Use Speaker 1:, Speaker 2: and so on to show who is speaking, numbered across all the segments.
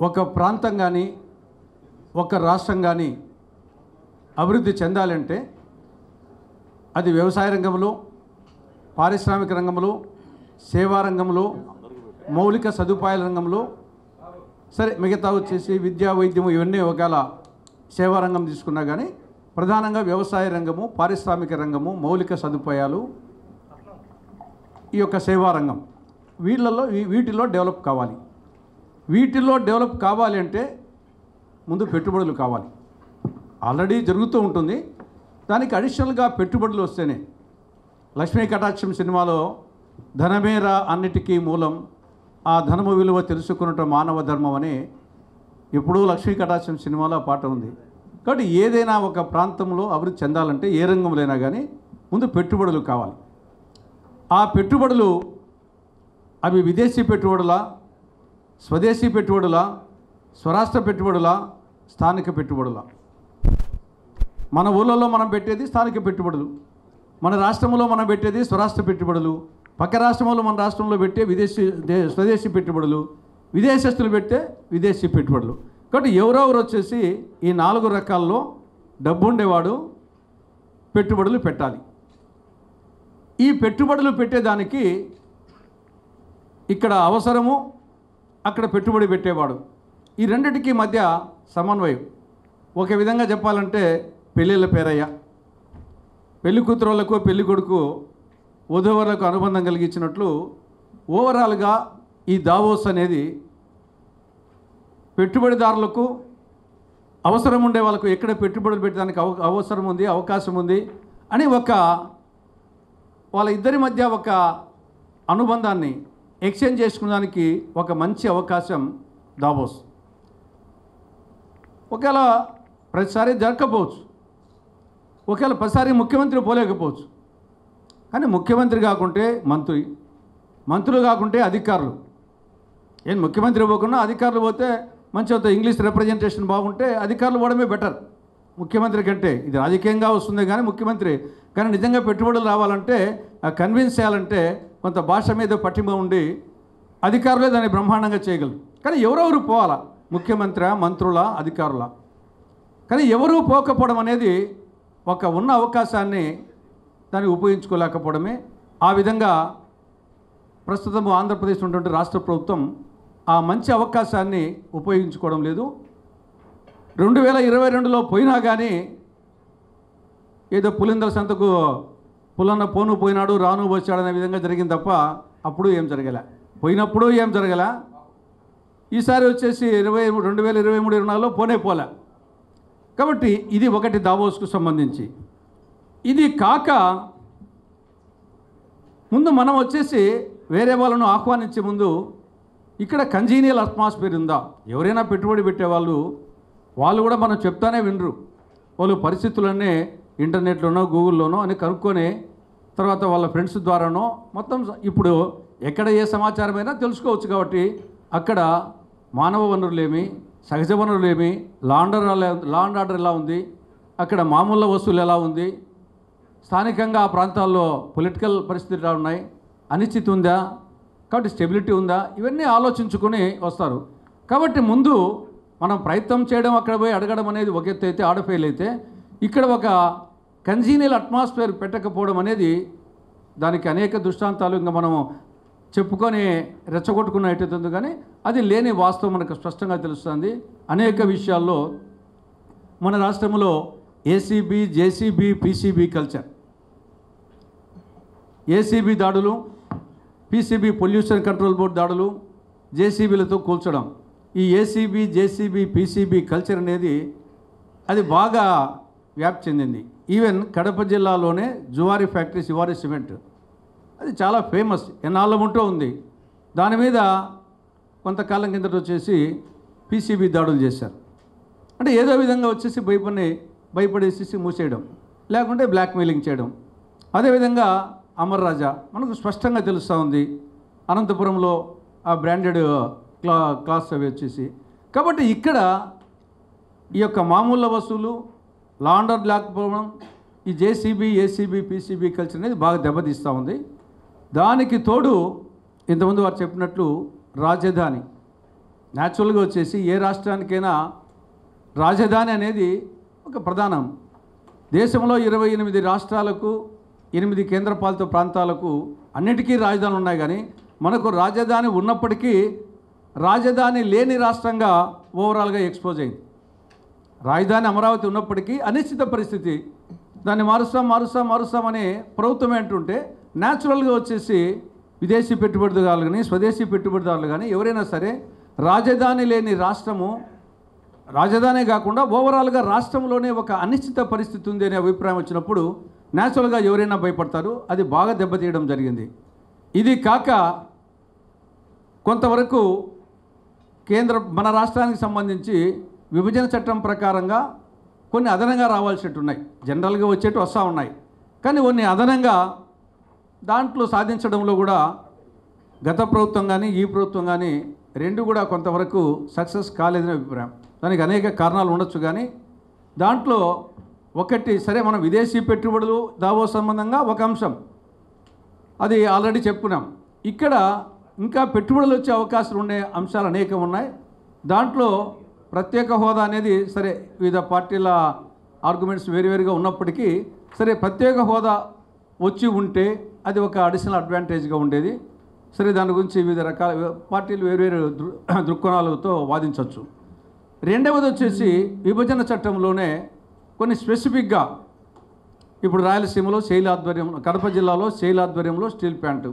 Speaker 1: ఒక ప్రాంతం కానీ ఒక రాష్ట్రం కానీ అభివృద్ధి చెందాలంటే అది వ్యవసాయ రంగంలో పారిశ్రామిక రంగంలో సేవా రంగంలో మౌలిక సదుపాయాల రంగంలో సరే మిగతా వచ్చేసి విద్యా వైద్యము ఇవన్నీ ఒకవేళ సేవా రంగం తీసుకున్నా కానీ ప్రధానంగా వ్యవసాయ రంగము పారిశ్రామిక రంగము మౌలిక సదుపాయాలు ఈ యొక్క సేవా రంగం వీళ్ళల్లో వీ- వీటిలో డెవలప్ కావాలి వీటిల్లో డెవలప్ కావాలి అంటే ముందు పెట్టుబడులు కావాలి ఆల్రెడీ జరుగుతూ ఉంటుంది దానికి అడిషనల్గా పెట్టుబడులు వస్తేనే లక్ష్మీ కటాక్షం సినిమాలో ధనమేరా అన్నిటికీ మూలం ఆ ధనము విలువ తెలుసుకున్నట మానవ ధర్మం అని ఎప్పుడూ లక్ష్మీ కటాక్షం సినిమాలో ఆ పాట ఉంది కాబట్టి ఏదైనా ఒక ప్రాంతంలో అభివృద్ధి చెందాలంటే ఏ రంగంలోనైనా కానీ ముందు పెట్టుబడులు కావాలి ఆ పెట్టుబడులు అవి విదేశీ పెట్టుబడులా స్వదేశీ పెట్టుబడులా స్వరాష్ట్ర పెట్టుబడులా స్థానిక పెట్టుబడులా మన ఊళ్ళలో మనం పెట్టేది స్థానిక పెట్టుబడులు మన రాష్ట్రంలో మనం పెట్టేది స్వరాష్ట్ర పెట్టుబడులు పక్క రాష్ట్రంలో మన రాష్ట్రంలో పెట్టే విదేశీ దే- స్వదేశీ పెట్టుబడులు విదేశస్తులు పెట్టే విదేశీ పెట్టుబడులు కాబట్టి ఎవరెవరు వచ్చేసి ఈ నాలుగు రకాల్లో డబ్బు ఉండేవాడు పెట్టుబడులు పెట్టాలి ఈ పెట్టుబడులు పెట్టేదానికి ఇక్కడ అవసరము అక్కడ పెట్టుబడి పెట్టేవాడు ఈ రెండిటికి మధ్య సమన్వయం ఒక విధంగా చెప్పాలంటే పెళ్ళిళ్ళ పేరయ్య పెళ్లి కూతురులకు పెళ్లి కొడుకు వధువరులకు అనుబంధం కలిగించినట్లు ఓవరాల్గా ఈ దావోస్ అనేది పెట్టుబడిదారులకు అవసరం ఉండే వాళ్ళకు ఎక్కడ పెట్టుబడులు పెట్టడానికి అవ అవసరం ఉంది అవకాశం ఉంది అని ఒక వాళ్ళ ఇద్దరి మధ్య ఒక అనుబంధాన్ని ఎక్స్చేంజ్ చేసుకునేదానికి ఒక మంచి అవకాశం దావోస్ ఒకవేళ ప్రతిసారి జరగకపోవచ్చు ఒకవేళ ప్రతిసారి ముఖ్యమంత్రి పోలేకపోవచ్చు కానీ ముఖ్యమంత్రి కాకుంటే మంత్రి మంత్రులు కాకుంటే అధికారులు ఏం ముఖ్యమంత్రి పోకుండా అధికారులు పోతే మంచి అవుతుంది ఇంగ్లీష్ రిప్రజెంటేషన్ బాగుంటే అధికారులు పోవడమే బెటర్ ముఖ్యమంత్రి కంటే ఇది రాజకీయంగా వస్తుంది కానీ ముఖ్యమంత్రి కానీ నిజంగా పెట్టుబడులు రావాలంటే కన్విన్స్ చేయాలంటే కొంత భాష మీద పట్టిమ ఉండి అధికారులే దాన్ని బ్రహ్మాండంగా చేయగలరు కానీ ఎవరెవరు పోవాలా ముఖ్యమంత్రి మంత్రుల అధికారుల కానీ ఎవరూ పోకపోవడం అనేది ఒక ఉన్న అవకాశాన్ని దాన్ని ఉపయోగించుకోలేకపోవడమే ఆ విధంగా ప్రస్తుతం ఆంధ్రప్రదేశ్ ఉన్నటువంటి రాష్ట్ర ప్రభుత్వం ఆ మంచి అవకాశాన్ని ఉపయోగించుకోవడం లేదు రెండు వేల ఇరవై రెండులో పోయినా కానీ ఏదో పులిందల సంతకు పులన్న పోను పోయినాడు రాను వచ్చాడు అనే విధంగా జరిగింది తప్ప అప్పుడు ఏం జరగలే పోయినప్పుడు ఏం జరగలే ఈసారి వచ్చేసి ఇరవై రెండు వేల ఇరవై మూడు ఇరవై నాలుగులో పోనే పోలే కాబట్టి ఇది ఒకటి దావోస్కు సంబంధించి ఇది కాక ముందు మనం వచ్చేసి వేరే వాళ్ళను ఆహ్వానించే ముందు ఇక్కడ కంజీనియల్ అట్మాస్ఫియర్ ఉందా ఎవరైనా పెట్టుబడి పెట్టేవాళ్ళు వాళ్ళు కూడా మనం చెప్తానే వినరు వాళ్ళు పరిస్థితులన్నీ ఇంటర్నెట్లోనో గూగుల్లోనో అని కనుక్కొని తర్వాత వాళ్ళ ఫ్రెండ్స్ ద్వారానో మొత్తం ఇప్పుడు ఎక్కడ ఏ సమాచారమైనా తెలుసుకోవచ్చు కాబట్టి అక్కడ మానవ వనరులేమి సహజ వనరులేమి లాండర్ లాండ్ ఆర్డర్ ఎలా ఉంది అక్కడ మామూలు వస్తువులు ఎలా ఉంది స్థానికంగా ఆ ప్రాంతాల్లో పొలిటికల్ పరిస్థితులు ఎలా ఉన్నాయి అనిశ్చితి ఉందా కాబట్టి స్టెబిలిటీ ఉందా ఇవన్నీ ఆలోచించుకొని వస్తారు కాబట్టి ముందు మనం ప్రయత్నం చేయడం అక్కడ పోయి అడగడం అనేది ఒక ఎత్తు అయితే ఆడ ఫెయిల్ అయితే ఇక్కడ ఒక కన్జీనియల్ అట్మాస్ఫియర్ పెట్టకపోవడం అనేది దానికి అనేక దృష్టాంతాలు ఇంకా మనం చెప్పుకొని రెచ్చగొట్టుకున్న ఎట్టవుతుంది కానీ అది లేని వాస్తవం మనకు స్పష్టంగా తెలుస్తుంది అనేక విషయాల్లో మన రాష్ట్రంలో ACB JCB PCB culture ACB దాడులు పీసీబీ పొల్యూషన్ కంట్రోల్ బోర్డు దాడులు జేసీబీలతో కూల్చడం ఈ ఏసీబీ జేసీబీ పీసీబీ కల్చర్ అనేది అది బాగా వ్యాప్తి చెందింది ఈవెన్ కడప జిల్లాలోనే జువారీ ఫ్యాక్టరీ శివారీ సిమెంట్ అది చాలా ఫేమస్ ఎన్నాళ్ళ ఉంటూ ఉంది దాని మీద కొంతకాలం కిందట వచ్చేసి పీసీబీ దాడులు చేశారు అంటే ఏదో విధంగా వచ్చేసి భయపడి భయపడేసేసి మూసేయడం లేకుంటే బ్లాక్మెయిలింగ్ చేయడం అదేవిధంగా అమర్ రాజా మనకు స్పష్టంగా తెలుస్తూ ఉంది అనంతపురంలో ఆ బ్రాండెడ్ క్లా క్లాస్ అవి వచ్చేసి కాబట్టి ఇక్కడ ఈ యొక్క మామూలు వస్తువులు లాండర్ లేకపోవడం ఈ జేసీబీ ఏసీబీ పీసీబీ కల్చర్ అనేది బాగా దెబ్బతీస్తూ ఉంది దానికి తోడు ఇంతకుముందు వారు చెప్పినట్లు రాజధాని న్యాచురల్గా వచ్చేసి ఏ రాష్ట్రానికైనా రాజధాని అనేది ఒక ప్రధానం దేశంలో ఇరవై ఎనిమిది రాష్ట్రాలకు ఎనిమిది కేంద్రపాలిత ప్రాంతాలకు అన్నిటికీ రాజధానులు ఉన్నాయి కానీ మనకు రాజధాని ఉన్నప్పటికీ రాజధాని లేని రాష్ట్రంగా ఓవరాల్గా ఎక్స్పోజ్ అయింది రాజధాని అమరావతి ఉన్నప్పటికీ అనిశ్చిత పరిస్థితి దాన్ని మారుస్తాం మారుస్తాం మారుస్తామని ప్రభుత్వం అంటుంటే న్యాచురల్గా వచ్చేసి విదేశీ పెట్టుబడిదారులు కానీ స్వదేశీ పెట్టుబడిదారులు కానీ ఎవరైనా సరే రాజధాని లేని రాష్ట్రము రాజధానే కాకుండా ఓవరాల్గా రాష్ట్రంలోనే ఒక అనిశ్చిత పరిస్థితి ఉంది అనే అభిప్రాయం వచ్చినప్పుడు న్యాచురల్గా ఎవరైనా భయపడతారు అది బాగా దెబ్బతీయడం జరిగింది ఇది కాక కొంతవరకు కేంద్ర మన రాష్ట్రానికి సంబంధించి విభజన చట్టం ప్రకారంగా కొన్ని అదనంగా రావాల్సినట్టు ఉన్నాయి జనరల్గా వచ్చేట్టు వస్తూ ఉన్నాయి కానీ కొన్ని అదనంగా దాంట్లో సాధించడంలో కూడా గత ప్రభుత్వం కానీ ఈ ప్రభుత్వం కానీ రెండు కూడా కొంతవరకు సక్సెస్ కాలేదని అభిప్రాయం దానికి అనేక కారణాలు ఉండొచ్చు కానీ దాంట్లో ఒకటి సరే మనం విదేశీ పెట్టుబడులు దావో సంబంధంగా ఒక అంశం అది ఆల్రెడీ చెప్పుకున్నాం ఇక్కడ ఇంకా పెట్టుబడులు వచ్చే అవకాశాలు ఉండే అంశాలు అనేకం ఉన్నాయి దాంట్లో ప్రత్యేక హోదా అనేది సరే వివిధ పార్టీల ఆర్గ్యుమెంట్స్ వేరువేరుగా ఉన్నప్పటికీ సరే ప్రత్యేక హోదా వచ్చి ఉంటే అది ఒక అడిషనల్ అడ్వాంటేజ్గా ఉండేది సరే దాని గురించి వివిధ రకాల పార్టీలు వేరువేరు దృ దృక్కోణాలతో వాదించవచ్చు రెండవది వచ్చేసి విభజన చట్టంలోనే కొన్ని స్పెసిఫిక్గా ఇప్పుడు రాయలసీమలో శైలి ఆధ్వర్యం కడప జిల్లాలో శైలి ఆధ్వర్యంలో స్టీల్ ప్యాంటు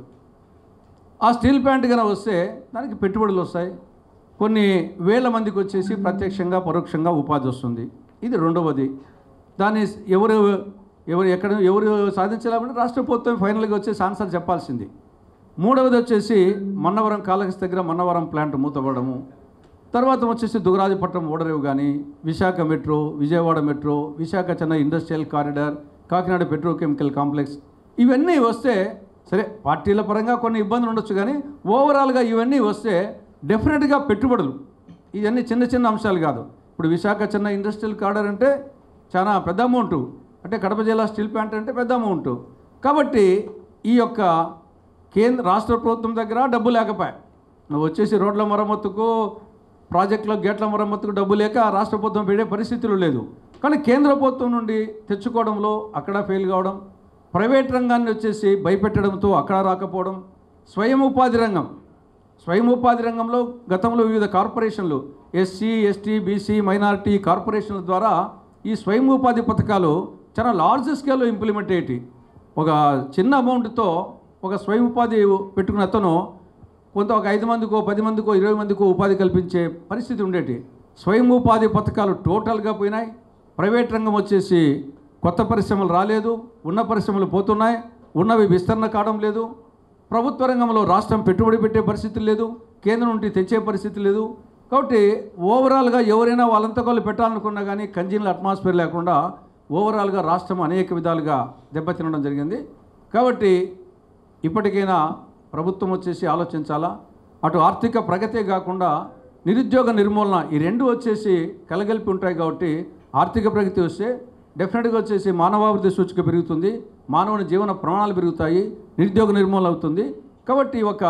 Speaker 1: ఆ స్టీల్ ప్యాంట్ కనుక వస్తే దానికి పెట్టుబడులు వస్తాయి కొన్ని వేల మందికి వచ్చేసి ప్రత్యక్షంగా పరోక్షంగా ఉపాధి వస్తుంది ఇది రెండవది దాన్ని ఎవరు ఎవరు ఎక్కడ ఎవరు సాధించాలంటే రాష్ట్ర ప్రభుత్వం ఫైనల్గా వచ్చేసి ఆన్సర్ చెప్పాల్సింది మూడవది వచ్చేసి మన్నవరం కాలకస్ దగ్గర మన్నవరం ప్లాంట్ మూతపడము తర్వాత వచ్చేసి దుగరాజపట్నం ఓడరేవు కానీ Visakha metro Vijayawada metro Visakha Chennai industrial corridor Kakinada petrochemical complex ఇవన్నీ వస్తే సరే పార్టీల పరంగా కొన్ని ఇబ్బందులు ఉండొచ్చు కానీ ఓవరాల్గా ఇవన్నీ వస్తే డెఫినెట్గా పెట్టుబడులు ఇవన్నీ చిన్న చిన్న అంశాలు కాదు ఇప్పుడు విశాఖ చెన్నై ఇండస్ట్రియల్ కారిడార్ అంటే చాలా పెద్ద అమౌంట్ అంటే కడప జిల్లా స్టీల్ ప్లాంట్ అంటే పెద్ద అమౌంట్ కాబట్టి ఈ యొక్క కేంద్ర రాష్ట్ర ప్రభుత్వం దగ్గర డబ్బు లేకపోయా నువ్వు వచ్చేసి రోడ్ల మరమ్మతుకు ప్రాజెక్టులో గేట్ల మరమ్మతుకు డబ్బు లేక రాష్ట్ర ప్రభుత్వం పెట్టే పరిస్థితులు లేదు కానీ కేంద్ర ప్రభుత్వం నుండి తెచ్చుకోవడంలో అక్కడ ఫెయిల్ కావడం ప్రైవేట్ రంగాన్ని వచ్చేసి భయపెట్టడంతో అక్కడ రాకపోవడం స్వయం ఉపాధి రంగం స్వయం ఉపాధి రంగంలో గతంలో వివిధ కార్పొరేషన్లు ఎస్సీ ఎస్టీ బీసీ మైనారిటీ కార్పొరేషన్ల ద్వారా ఈ స్వయం ఉపాధి పథకాలు చాలా లార్జ్ స్కేల్లో ఇంప్లిమెంట్ అయ్యేటి ఒక చిన్న అమౌంట్తో ఒక స్వయం ఉపాధి పెట్టుకున్న అతను కొంత ఒక ఐదు మందికో పది మందికో ఇరవై మందికో ఉపాధి కల్పించే పరిస్థితి ఉండేటి స్వయం ఉపాధి పథకాలు టోటల్గా పోయినాయి ప్రైవేట్ రంగం వచ్చేసి కొత్త పరిశ్రమలు రాలేదు ఉన్న పరిశ్రమలు పోతున్నాయి ఉన్నవి విస్తరణ కావడం లేదు ప్రభుత్వ రంగంలో రాష్ట్రం పెట్టుబడి పెట్టే పరిస్థితి లేదు కేంద్రం నుండి తెచ్చే పరిస్థితి లేదు కాబట్టి ఓవరాల్గా ఎవరైనా వాళ్ళంతా వాళ్ళు పెట్టాలనుకున్నా కానీ కంజిన్ల అట్మాస్ఫియర్ లేకుండా ఓవరాల్గా రాష్ట్రం అనేక విధాలుగా దెబ్బతినడం జరిగింది కాబట్టి ఇప్పటికైనా ప్రభుత్వం వచ్చేసి ఆలోచించాలా అటు ఆర్థిక ప్రగతే కాకుండా నిరుద్యోగ నిర్మూలన ఈ రెండు వచ్చేసి కలగలిపి ఉంటాయి కాబట్టి ఆర్థిక ప్రగతి వస్తే డెఫినెట్గా వచ్చేసి మానవాభివృద్ధి సూచిక పెరుగుతుంది మానవుని జీవన ప్రమాణాలు పెరుగుతాయి నిరుద్యోగ నిర్మూలన అవుతుంది కాబట్టి ఒక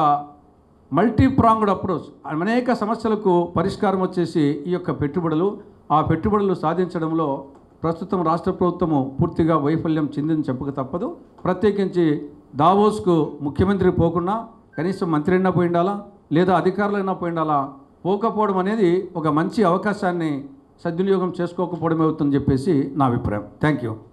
Speaker 1: మల్టీ ప్రాంగ్డ్ అప్రోచ్ అనేక సమస్యలకు పరిష్కారం వచ్చేసి ఈ యొక్క పెట్టుబడులు ఆ పెట్టుబడులు సాధించడంలో ప్రస్తుతం రాష్ట్ర ప్రభుత్వము పూర్తిగా వైఫల్యం చెందింది చెప్పక తప్పదు ప్రత్యేకించి దావోస్కు ముఖ్యమంత్రి పోకుండా కనీసం మంత్రి అయినా పోయి ఉండాలా లేదా అధికారులైనా పోయి ఉండాలా పోకపోవడం అనేది ఒక మంచి అవకాశాన్ని సద్వినియోగం చేసుకోకపోవడమే అవుతుందని చెప్పేసి నా అభిప్రాయం థ్యాంక్ యూ